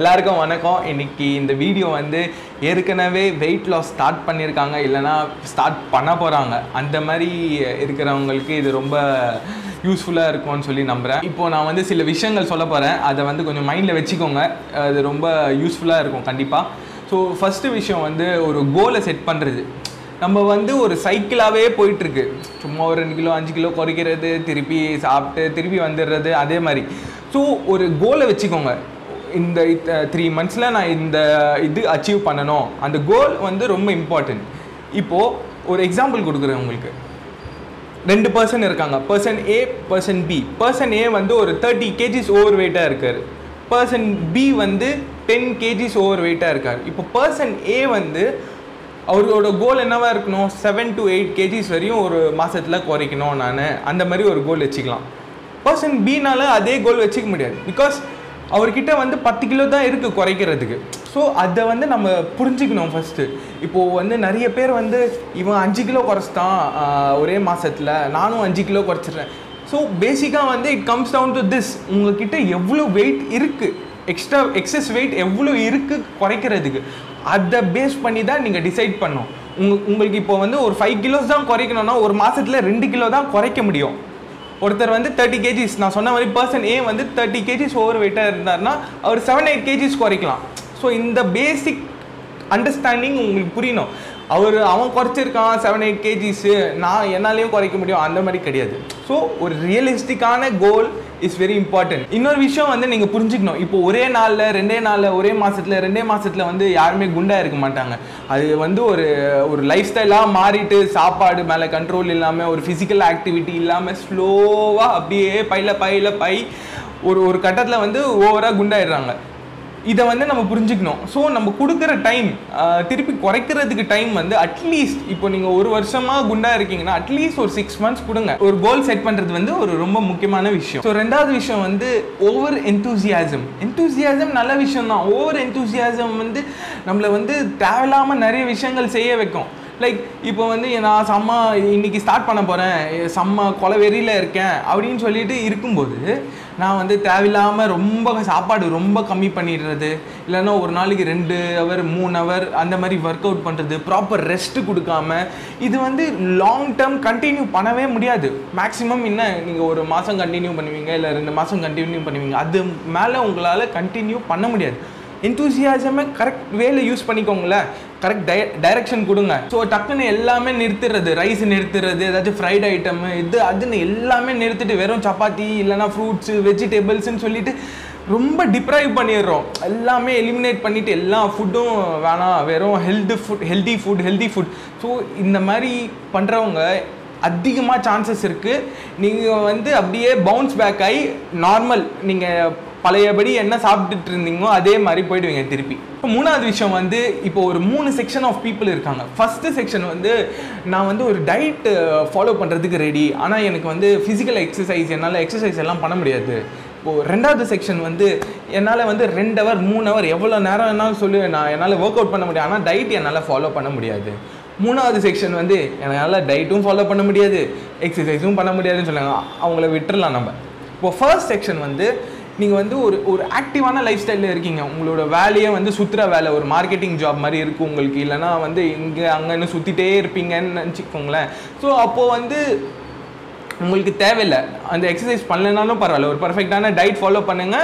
எல்லாருக்கும் வணக்கம் இன்னைக்கு இந்த வீடியோ வந்து ஏற்கனவே வெயிட் லாஸ் ஸ்டார்ட் பண்ணியிருக்காங்க இல்லைன்னா ஸ்டார்ட் பண்ண போகிறாங்க அந்த மாதிரி இருக்கிறவங்களுக்கு இது ரொம்ப யூஸ்ஃபுல்லாக இருக்கும்னு சொல்லி நம்புகிறேன் இப்போ நான் வந்து சில விஷயங்கள் சொல்ல போகிறேன் அதை வந்து கொஞ்சம் மைண்டில் வச்சுக்கோங்க அது ரொம்ப யூஸ்ஃபுல்லாக இருக்கும் கண்டிப்பாக ஸோ ஃபஸ்ட்டு விஷயம் வந்து ஒரு கோலை செட் பண்ணுறது நம்ம வந்து ஒரு சைக்கிளாகவே போயிட்டுருக்கு சும்மா ஒரு ரெண்டு கிலோ அஞ்சு கிலோ குறைக்கிறது திருப்பி சாப்பிட்டு திருப்பி வந்துடுறது அதே மாதிரி ஸோ ஒரு கோலை வச்சுக்கோங்க இந்த த்ரீ மந்த்ஸில் நான் இந்த இது அச்சீவ் பண்ணணும் அந்த கோல் வந்து ரொம்ப இம்பார்ட்டன்ட் இப்போது ஒரு எக்ஸாம்பிள் கொடுக்குறேன் உங்களுக்கு ரெண்டு பர்சன் இருக்காங்க person A person B person A வந்து ஒரு தேர்ட்டி கேஜிஸ் ஓவர் வெயிட்டாக இருக்கார் பர்சன் பி வந்து டென் கேஜிஸ் ஓவர் வெயிட்டாக இருக்கார் இப்போ பர்சன் ஏ வந்து அவரோட கோல் என்னவா இருக்கணும் செவன் டு எயிட் கேஜிஸ் வரையும் ஒரு மாதத்தில் குறைக்கணும் நான் அந்த மாதிரி ஒரு கோல் வச்சுக்கலாம் பர்சன் பினால அதே கோல் வச்சுக்க முடியாது பிகாஸ் அவர்கிட்ட வந்து பத்து கிலோ தான் இருக்குது குறைக்கிறதுக்கு ஸோ அதை வந்து நம்ம புரிஞ்சுக்கணும் ஃபஸ்ட்டு இப்போது வந்து நிறைய பேர் வந்து இவன் அஞ்சு கிலோ குறைச்சிட்டான் ஆஹ், ஒரே மாதத்தில் நானும் அஞ்சு கிலோ குறைச்சிடுறேன் ஸோ பேசிக்காக வந்து it comes down to this உங்ககிட்ட எவ்வளோ வெயிட் இருக்குது எக்ஸ்ட்ரா எக்ஸஸ் வெயிட் எவ்வளோ இருக்குது குறைக்கிறதுக்கு அதை பேஸ் பண்ணி தான் நீங்கள் டிசைட் பண்ணணும் உங்க உங்களுக்கு இப்போ வந்து ஒரு ஃபைவ் கிலோஸ் தான் குறைக்கணும்னா ஒரு மாதத்தில் ரெண்டு கிலோ தான் குறைக்க முடியும் ஒருத்தர் வந்து தேர்ட்டி கேஜிஸ் நான் சொன்ன மாதிரி பர்சன் ஏ வந்து தேர்ட்டி கேஜிஸ் ஓவர் வெயிட்டாக இருந்தார்னா அவர் செவன் எயிட் கேஜிஸ் குறைக்கலாம் ஸோ இந்த பேசிக் அண்டர்ஸ்டாண்டிங் உங்களுக்கு புரியணும் அவர் அவன் குறைச்சிருக்கான் செவன் எயிட் கேஜிஸு நான் என்னாலையும் குறைக்க முடியும் அந்த மாதிரி கிடையாது ஸோ ஒரு ரியலிஸ்டிக்கான கோல் இஸ் வெரி இம்பார்ட்டன்ட் இன்னொரு விஷயம் வந்து நீங்கள் புரிஞ்சுக்கணும் இப்போ ஒரே நாளில் ரெண்டே நாளில் ஒரே மாதத்தில் ரெண்டே மாதத்தில் வந்து யாருமே குண்டாக இருக்க மாட்டாங்க அது வந்து ஒரு ஒரு லைஃப் ஸ்டைலாக மாறிட்டு சாப்பாடு மேலே கண்ட்ரோல் இல்லாமல் ஒரு ஃபிசிக்கல் ஆக்டிவிட்டி இல்லாமல் ஸ்லோவாக அப்படியே பையில பையில பை ஒரு ஒரு கட்டத்தில் வந்து ஓவராக குண்டாயிடுறாங்க இதை வந்து நம்ம புரிஞ்சுக்கணும் ஸோ நம்ம கொடுக்குற டைம் திருப்பி குறைக்கிறதுக்கு டைம் வந்து அட்லீஸ்ட் இப்போ நீங்கள் ஒரு வருஷமாக குண்டா இருக்கீங்கன்னா அட்லீஸ்ட் ஒரு சிக்ஸ் மந்த்ஸ் கொடுங்க ஒரு கோல் செட் பண்ணுறது வந்து ஒரு ரொம்ப முக்கியமான விஷயம் ஸோ ரெண்டாவது விஷயம் வந்து ஓவர் enthusiasm enthusiasm நல்ல விஷயம் தான் ஓவர் enthusiasm வந்து நம்மளை வந்து தேவையில்லாமல் நிறைய விஷயங்கள் செய்ய வைக்கும் லைக் இப்போ வந்து நான் செம்ம இன்னைக்கு ஸ்டார்ட் பண்ண போகிறேன் செம்ம கொலவெறியில் இருக்கேன் அப்படின்னு சொல்லிட்டு இருக்கும்போது நான் வந்து தேவையில்லாமல் ரொம்ப சாப்பாடு ரொம்ப கம்மி பண்ணிடுறது இல்லைன்னா ஒரு நாளைக்கு ரெண்டு ஹவர் மூணு ஹவர் அந்த மாதிரி ஒர்க் அவுட் பண்ணுறது ப்ராப்பர் ரெஸ்ட் கொடுக்காம இது வந்து லாங் டேர்ம் கண்டினியூ பண்ணவே முடியாது மேக்ஸிமம் என்ன நீங்கள் ஒரு மாதம் கண்டினியூ பண்ணுவீங்க இல்லை ரெண்டு மாதம் கண்டினியூ பண்ணுவீங்க அது மேலே உங்களால் கண்டினியூ பண்ண முடியாது எந்தூசியாசமே கரெக்ட் வேல யூஸ் பண்ணிக்கோங்களேன் கரெக்ட் டய டைரக்ஷன் கொடுங்க ஸோ டக்குன்னு எல்லாமே நிறுத்துறது ரைஸ் நிறுத்துறது ஏதாச்சும் ஃப்ரைட் ஐட்டம் இது அதுன்னு எல்லாமே நிறுத்திட்டு வெறும் சப்பாத்தி இல்லைனா ஃப்ரூட்ஸு வெஜிடபிள்ஸ்னு சொல்லிட்டு ரொம்ப டிப்ரைவ் பண்ணிடுறோம் எல்லாமே எலிமினேட் பண்ணிட்டு எல்லா ஃபுட்டும் வேணாம் வெறும் health food healthy food healthy food so இந்த மாதிரி பண்ணுறவங்க அதிகமாக சான்சஸ் இருக்குது நீங்கள் வந்து அப்படியே பவுன்ஸ் பேக் ஆகி நார்மல் நீங்கள் பழையபடி என்ன சாப்பிட்டுட்டு இருந்தீங்களோ அதே மாதிரி போயிடுவீங்க திருப்பி இப்போ மூணாவது விஷயம் வந்து இப்போ ஒரு மூணு செக்ஷன் ஆஃப் பீப்புள் இருக்காங்க ஃபஸ்ட்டு செக்ஷன் வந்து நான் வந்து ஒரு டயட் ஃபாலோ பண்ணுறதுக்கு ரெடி ஆனால் எனக்கு வந்து ஃபிசிக்கல் எக்ஸசைஸ் என்னால் எக்ஸசைஸ் எல்லாம் பண்ண முடியாது இப்போது ரெண்டாவது செக்ஷன் வந்து என்னால் வந்து ரெண்டு ஹவர் மூணு ஹவர் எவ்வளோ நேரம் வேணாலும் சொல்லி நான் என்னால் ஒர்க் அவுட் பண்ண முடியும் ஆனால் டயட் என்னால் ஃபாலோ பண்ண முடியாது மூணாவது செக்ஷன் வந்து என்னால் டயட்டும் ஃபாலோ பண்ண முடியாது எக்ஸசைஸும் பண்ண முடியாதுன்னு சொல்லுவாங்க அவங்கள விட்டுறலாம் நம்ம இப்போ ஃபர்ஸ்ட் செக்ஷன் வந்து நீங்கள் வந்து ஒரு ஒரு ஆக்டிவான லைஃப் ஸ்டைலில் இருக்கீங்க உங்களோட வேலையே வந்து சுற்றுற வேலை ஒரு மார்க்கெட்டிங் ஜாப் மாதிரி இருக்கும் உங்களுக்கு இல்லைனா வந்து இங்கே அங்கன்னு சுற்றிட்டே இருப்பீங்கன்னு நினச்சிக்கோங்களேன் ஸோ அப்போது வந்து உங்களுக்கு தேவையில்லை அந்த எக்ஸசைஸ் பண்ணலைனாலும் பரவாயில்ல ஒரு பர்ஃபெக்டான டயட் ஃபாலோ பண்ணுங்கள்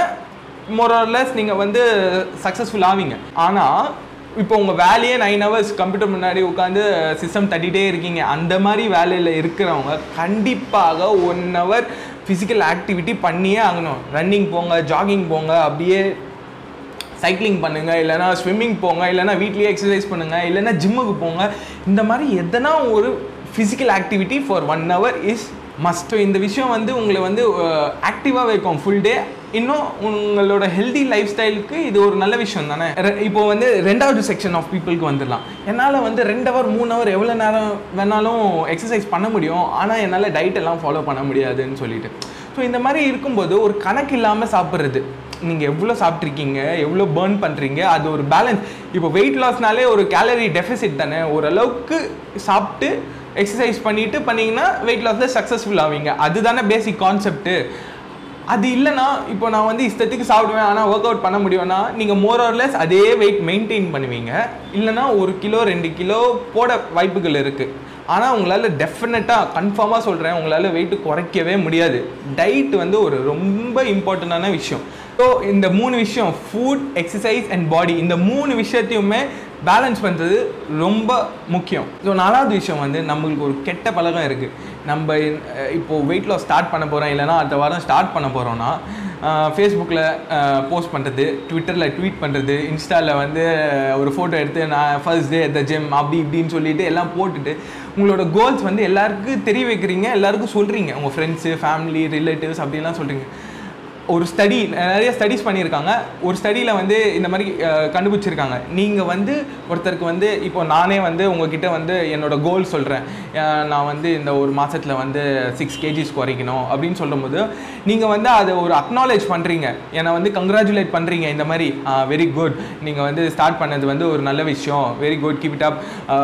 மோரலஸ் நீங்கள் வந்து சக்ஸஸ்ஃபுல் ஆவீங்க ஆனால் இப்போ உங்கள் வேலையே நைன் ஹவர்ஸ் கம்ப்யூட்டர் முன்னாடி உட்காந்து சிஸ்டம் தட்டிகிட்டே இருக்கீங்க அந்த மாதிரி வேலையில் இருக்கிறவங்க கண்டிப்பாக ஒன் ஹவர் ஃபிசிக்கல் ஆக்டிவிட்டி பண்ணியே ஆகணும் ரன்னிங் போங்க ஜாகிங் போங்க அப்படியே சைக்கிளிங் பண்ணுங்க இல்லைனா ஸ்விம்மிங் போங்க இல்லைனா வீட்லேயே எக்ஸசைஸ் பண்ணுங்க இல்லைனா ஜிம்முக்கு போங்க இந்த மாதிரி எதனா ஒரு physical activity for one hour is must இந்த விஷயம் வந்து உங்களை வந்து ஆக்டிவாக வைக்கும் ஃபுல் டே இன்னும் உங்களோட ஹெல்தி லைஃப் ஸ்டைலுக்கு இது ஒரு நல்ல விஷயம் தானே ரெ- இப்போ வந்து ரெண்டாவது செக்ஷன் ஆஃப் பீப்புளுக்கு வந்துடலாம் என்னால் வந்து ரெண்டு ஹவர் மூணு ஹவர் எவ்வளோ நேரம் வேணாலும் எக்ஸசைஸ் பண்ண முடியும் ஆனால் என்னால் டயட் எல்லாம் ஃபாலோ பண்ண முடியாதுன்னு சொல்லிட்டு ஸோ இந்த மாதிரி இருக்கும்போது ஒரு கணக்கு இல்லாமல் சாப்பிட்றது நீங்கள் எவ்வளோ சாப்பிட்ருக்கீங்க எவ்வளோ பேர்ன் பண்ணுறீங்க அது ஒரு பேலன்ஸ் இப்போ வெயிட் லாஸ்னாலே ஒரு கேலரி டெஃபிசிட் தானே ஓரளவுக்கு சாப்பிட்டு எக்ஸசைஸ் பண்ணிட்டு பண்ணீங்கன்னா வெயிட் லாஸில் சக்ஸஸ்ஃபுல் ஆவீங்க அதுதானே பேசிக் கான்செப்ட்டு அது இல்லைன்னா இப்போ நான் வந்து இஷ்டத்துக்கு சாப்பிடுவேன் ஆனால் ஒர்க் அவுட் பண்ண முடியும்னா நீங்கள் மோர் ஆர்லெஸ் அதே வெயிட் மெயின்டைன் பண்ணுவீங்க இல்லைன்னா ஒரு கிலோ ரெண்டு கிலோ போட வாய்ப்புகள் இருக்குது ஆனால் உங்களால் டெஃபினட்டாக கன்ஃபார்மாக சொல்கிறேன் உங்களால் வெயிட் குறைக்கவே முடியாது டயட் வந்து ஒரு ரொம்ப இம்பார்ட்டண்ட்டான விஷயம் ஸோ இந்த மூணு விஷயம் ஃபுட் எக்ஸசைஸ் அண்ட் பாடி இந்த மூணு விஷயத்தையுமே பேலன்ஸ் பண்ணுறது ரொம்ப முக்கியம் ஸோ நாலாவது விஷயம் வந்து நம்மளுக்கு ஒரு கெட்ட பழக்கம் இருக்குது நம்ம அஹ், இப்போ வெயிட் லாஸ் ஸ்டார்ட் பண்ண போகிறோம் இல்லைன்னா அடுத்த வாரம் ஸ்டார்ட் பண்ண போகிறோன்னா ஃபேஸ்புக்கில் போஸ்ட் பண்ணுறது ட்விட்டரில் ட்வீட் பண்ணுறது இன்ஸ்டாவில் வந்து ஒரு ஃபோட்டோ எடுத்து நான் ஃபர்ஸ்ட் டே த ஜிம் அப்படி இப்படின்னு சொல்லிட்டு எல்லாம் போட்டுட்டு உங்களோட கோல்ஸ் வந்து எல்லாருக்கும் தெரிய வைக்கிறீங்க எல்லாருக்கும் சொல்கிறீங்க உங்கள் ஃப்ரெண்ட்ஸு ஃபேமிலி ரிலேட்டிவ்ஸ் அப்படிலாம் சொல்கிறீங்க ஒரு ஸ்டடி நிறைய ஸ்டடீஸ் பண்ணியிருக்காங்க ஒரு ஸ்டடியில் வந்து இந்த மாதிரி அஹ், கண்டுபிடிச்சிருக்காங்க நீங்கள் வந்து ஒருத்தருக்கு வந்து இப்போ நானே வந்து உங்ககிட்ட வந்து என்னோட கோல் சொல்கிறேன் நான் வந்து இந்த ஒரு மாதத்தில் வந்து சிக்ஸ் கேஜிஸ் குறைக்கணும் அப்படின்னு சொல்லும்போது நீங்கள் வந்து அதை ஒரு அக்னாலேஜ் பண்ணுறீங்க என்னை வந்து கங்க்ராச்சுலேட் பண்ணுறீங்க இந்த மாதிரி வெரி குட் நீங்கள் வந்து ஸ்டார்ட் பண்ணது வந்து ஒரு நல்ல விஷயம் very good keep it up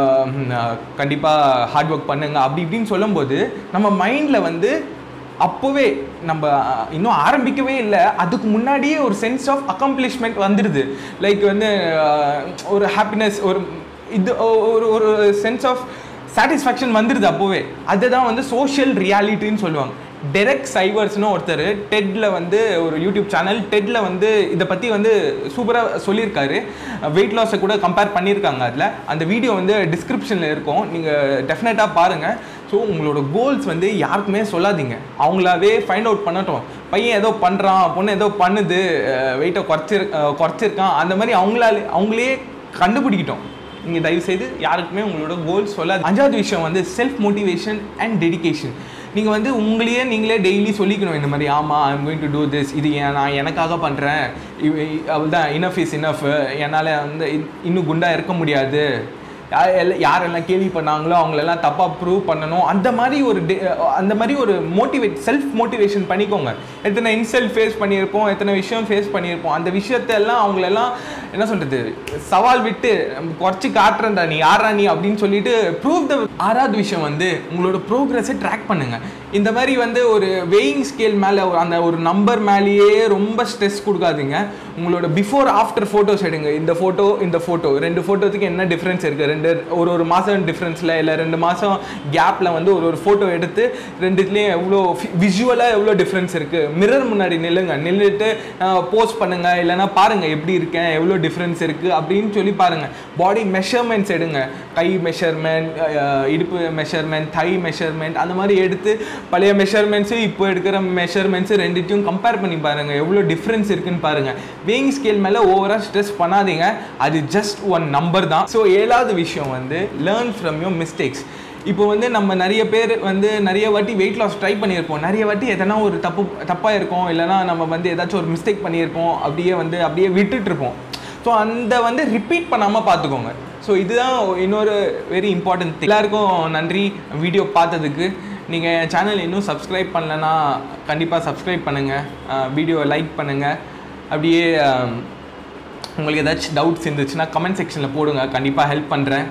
கண்டிப்பாக ஹார்ட் ஒர்க் பண்ணுங்க அப்படி இப்படின்னு சொல்லும்போது நம்ம மைண்டில் வந்து அப்போவே நம்ம அஹ், இன்னும் ஆரம்பிக்கவே இல்லை அதுக்கு முன்னாடியே ஒரு சென்ஸ் ஆஃப் அக்கம்ப்ளிஷ்மெண்ட் வந்துடுது லைக் வந்து அஹ், ஒரு ஹாப்பினஸ் ஒரு இது ஒரு ஒரு சென்ஸ் ஆஃப் சாட்டிஸ்ஃபேக்ஷன் வந்துடுது அப்போவே அதுதான் வந்து சோஷியல் ரியாலிட்டின்னு சொல்லுவாங்க டெரெக் சைவர்ஸ்னு ஒருத்தர் டெட்ல வந்து ஒரு யூடியூப் சேனல் டெட்ல வந்து இதை பற்றி வந்து சூப்பராக சொல்லியிருக்காரு வெயிட் லாஸை கூட கம்பேர் பண்ணியிருக்காங்க அதில் அந்த வீடியோ வந்து டிஸ்கிரிப்ஷனில் இருக்கும் நீங்கள் டெஃபினட்டாக பாருங்கள் ஸோ உங்களோட கோல்ஸ் வந்து யாருக்குமே சொல்லாதீங்க அவங்களாவே ஃபைண்ட் அவுட் பண்ணட்டும் பையன் ஏதோ பண்ணுறான் பொண்ணு ஏதோ பண்ணுது வெயிட்டை குறைச்சிரு அஹ், குறைச்சிருக்கான் அந்த மாதிரி அவங்களாலே அவங்களே கண்டுபிடிக்கிட்டோம் நீங்கள் தயவு செய்து யாருக்குமே உங்களோட கோல்ஸ் சொல்லாது அஞ்சாவது விஷயம் வந்து செல்ஃப் மோட்டிவேஷன் அண்ட் டெடிகேஷன் நீங்கள் வந்து உங்களையே நீங்களே டெய்லி சொல்லிக்கணும் இந்த மாதிரி ஆமாம் I'm going to do this இது ஏன் நான் எனக்காக பண்ணுறேன் அவ்வளோதான் இனஃப் இஸ் இனஃப் என்னால் வந்து இ- இன்னும் குண்டாக இருக்க முடியாது யார் எல்லாம் யாரெல்லாம் கேள்வி பண்ணாங்களோ அவங்களெல்லாம் தப்பாக ப்ரூவ் பண்ணணும் அந்த மாதிரி ஒரு டே அந்த மாதிரி ஒரு மோட்டிவேட் செல்ஃப் மோட்டிவேஷன் பண்ணிக்கோங்க எத்தனை இன்சல்ட் ஃபேஸ் பண்ணியிருப்போம் எத்தனை விஷயம் ஃபேஸ் பண்ணியிருப்போம் அந்த விஷயத்தெல்லாம் அவங்களெல்லாம் என்ன சொல்கிறது சவால் விட்டு நம்ம குறைச்சி காட்டுறேன்டா நீ யாரா நீ அப்படின்னு சொல்லிட்டு ப்ரூவ் த ஆறாவது விஷயம் வந்து உங்களோட ப்ரோக்ரஸை ட்ராக் பண்ணுங்க இந்த மாதிரி வந்து ஒரு வெயிங் ஸ்கேல் மேலே அந்த ஒரு நம்பர் மேலேயே ரொம்ப ஸ்ட்ரெஸ் கொடுக்காதீங்க உங்களோட பிஃபோர் ஆஃப்டர் ஃபோட்டோஸ் எடுங்க இந்த ஃபோட்டோ இந்த ஃபோட்டோ ரெண்டு ஃபோட்டோத்துக்கு என்ன டிஃப்ரென்ஸ் இருக்குது ரெண்டு ஒரு ஒரு மாதம் டிஃப்ரென்ஸில் இல்லை ரெண்டு மாதம் கேப்பில் வந்து ஒரு ஒரு ஃபோட்டோ எடுத்து ரெண்டுத்துலேயும் எவ்வளோ விஷுவலாக எவ்வளோ டிஃப்ரென்ஸ் இருக்குது மிரர் முன்னாடி நில்லுங்க நின்றுட்டு போஸ்ட் பண்ணுங்க இல்லைன்னா பாருங்கள் எப்படி இருக்கேன் எவ்வளோ டிஃப்ரென்ஸ் இருக்குது அப்படின்னு சொல்லி பாருங்கள் பாடி மெஷர்மெண்ட்ஸ் எடுங்க கை மெஷர்மெண்ட் இடுப்பு மெஷர்மெண்ட் தை மெஷர்மெண்ட் அந்த மாதிரி எடுத்து பழைய மெஷர்மெண்ட்ஸு இப்போ எடுக்கிற மெஷர்மெண்ட்ஸு ரெண்டுத்தையும் கம்பேர் பண்ணி பாருங்கள் எவ்வளோ டிஃப்ரென்ஸ் இருக்குன்னு பாருங்கள் வேயிங் ஸ்கேல் மேலே ஓவராக ஸ்ட்ரெஸ் பண்ணாதீங்க அது ஜஸ்ட் ஒன் நம்பர் தான் ஸோ ஏழாவது விஷயம் வந்து லேர்ன் ஃப்ரம் யோர் மிஸ்டேக்ஸ் இப்போ வந்து நம்ம நிறைய பேர் வந்து நிறைய வாட்டி வெயிட் லாஸ் ட்ரை பண்ணியிருப்போம் நிறைய வாட்டி எதனா ஒரு தப்பு தப்பாக இருக்கும் இல்லைனா நம்ம வந்து ஏதாச்சும் ஒரு மிஸ்டேக் பண்ணியிருப்போம் அப்படியே வந்து அப்படியே விட்டுட்டு இருப்போம் ஸோ அந்த வந்து ரிப்பீட் பண்ணாமல் பார்த்துக்கோங்க ஸோ இதுதான் இன்னொரு வெரி இம்பார்ட்டன்ட் எல்லாருக்கும் நன்றி வீடியோ பார்த்ததுக்கு நீங்கள் என் சேனல் இன்னும் சப்ஸ்கிரைப் பண்ணலன்னா கண்டிப்பாக சப்ஸ்கிரைப் பண்ணுங்கள் வீடியோவை லைக் பண்ணுங்கள் அப்படியே அஹ், உங்களுக்கு ஏதாச்சும் டவுட்ஸ் இருந்துச்சுன்னா கமெண்ட் செக்ஷனில் போடுங்க கண்டிப்பாக ஹெல்ப் பண்ணுறேன்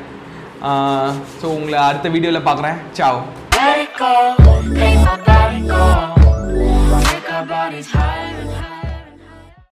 ஸோ உங்களை அடுத்த வீடியோவில் பார்க்குறேன் ciao Let it go, make my body go. Take our bodies higher and higher.